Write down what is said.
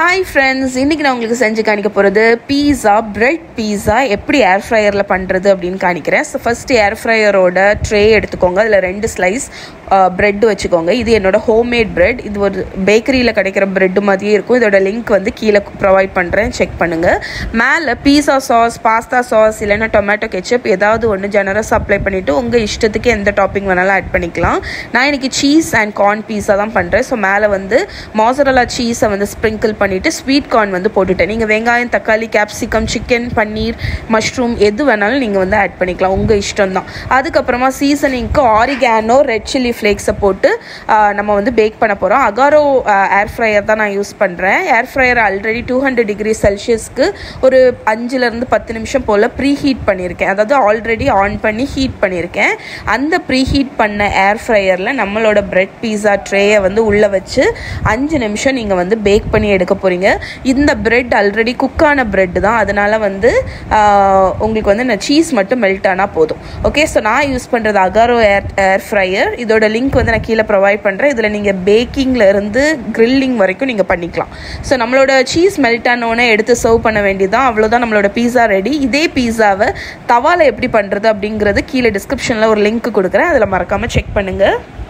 hi friends இன்றைக்கி நான் உங்களுக்கு செஞ்சு காணிக்க போகிறது பீஸா பிரெட் பீஸா எப்படி ஏர் ஃப்ரையரில் பண்ணுறது அப்படின்னு காணிக்கிறேன் ஸோ ஃபஸ்ட்டு ஏர் ஃப்ரையரோட ட்ரே எடுத்துக்கோங்க அதில் ரெண்டு ஸ்லைஸ் பிரெட் வச்சுக்கோங்க இது என்னோட ஹோம்மேட் பிரெட் இது ஒரு பேக்கரியில் கிடைக்கிற பிரெட் மாதிரியே இருக்கும் இதோட லிங்க் வந்து கீழே ப்ரொவைட் பண்ணுறேன் செக் பண்ணுங்கள் மேலே பீஸா சாஸ் பாஸ்தா சாஸ் இல்லைன்னா டொமேட்டோ கெச்சப் ஏதாவது ஒன்று ஜெனரஸ் அப்ளை பண்ணிவிட்டு உங்கள் இஷ்டத்துக்கு எந்த டாப்பிங் வேணாலும் ஆட் பண்ணிக்கலாம் நான் இன்றைக்கி சீஸ் அண்ட் கார்ன் பீஸா தான் பண்ணுறேன் ஸோ மேலே வந்து மாசரலா சீஸை வந்து ஸ்ப்ரிங்கிள் பண்ணிவிட்டு ஸ்வீட் கார்ன் வந்து போட்டுட்டேன் நீங்கள் வெங்காயம் தக்காளி கேப்சிகம் சிக்கன் பன்னீர் மஷ்ரூம் எது வேணாலும் நீங்கள் வந்து ஆட் பண்ணிக்கலாம் உங்கள் இஷ்டம் தான் அதுக்கப்புறமா சீசனிங்க்கு ஆரிகானோ ரெட் சில்லி ஃப்ளேக்ஸை போட்டு ஆஹ், நம்ம வந்து பேக் பண்ண போகிறோம் அகாரோ ஏர் ஃப்ரையர் தான் நான் யூஸ் பண்ணுறேன் air fryer already two hundred degree செல்சியஸ்க்கு ஒரு அஞ்சுலேருந்து பத்து நிமிஷம் போல் ப்ரீ ஹீட் பண்ணியிருக்கேன் அதாவது ஆல்ரெடி ஆன் பண்ணி ஹீட் பண்ணியிருக்கேன் அந்த ப்ரீ ஹீட் பண்ண ஏர் ஃப்ரையரில் நம்மளோட பிரெட் பீஸா ட்ரேயை வந்து உள்ளே வச்சு அஞ்சு நிமிஷம் நீங்கள் வந்து பேக் பண்ணி எடுக்க போகிறீங்க இந்த பிரெட் ஆல்ரெடி குக்கான பிரெட் தான் அதனால் வந்து ஆஹ், உங்களுக்கு வந்து நான் சீஸ் மட்டும் மெல்ட் ஆனால் போதும் ஓகே ஸோ நான் யூஸ் பண்ணுறது அகாரோ ஏர் ஏர் ஃப்ரையர் இதோட லிங்க் வந்து நான் கீழே ப்ரொவைட் பண்ணுறேன் இதில் நீங்கள் பேக்கிங்கில் இருந்து கிரில்லிங் வரைக்கும் நீங்கள் பண்ணிக்கலாம் ஸோ நம்மளோட சீஸ் மெல்ட் ஆனோடனே எடுத்து சர்வ் பண்ண வேண்டியதான் அவ்வளோதான் நம்மளோட பீஸா ரெடி இதே பீஸாவை தவால எப்படி பண்ணுறது அப்படிங்கிறது கீழே டிஸ்கிரிப்ஷனில் ஒரு லிங்க் கொடுக்குறேன் அதில் மறக்காமல் செக் பண்ணுங்கள்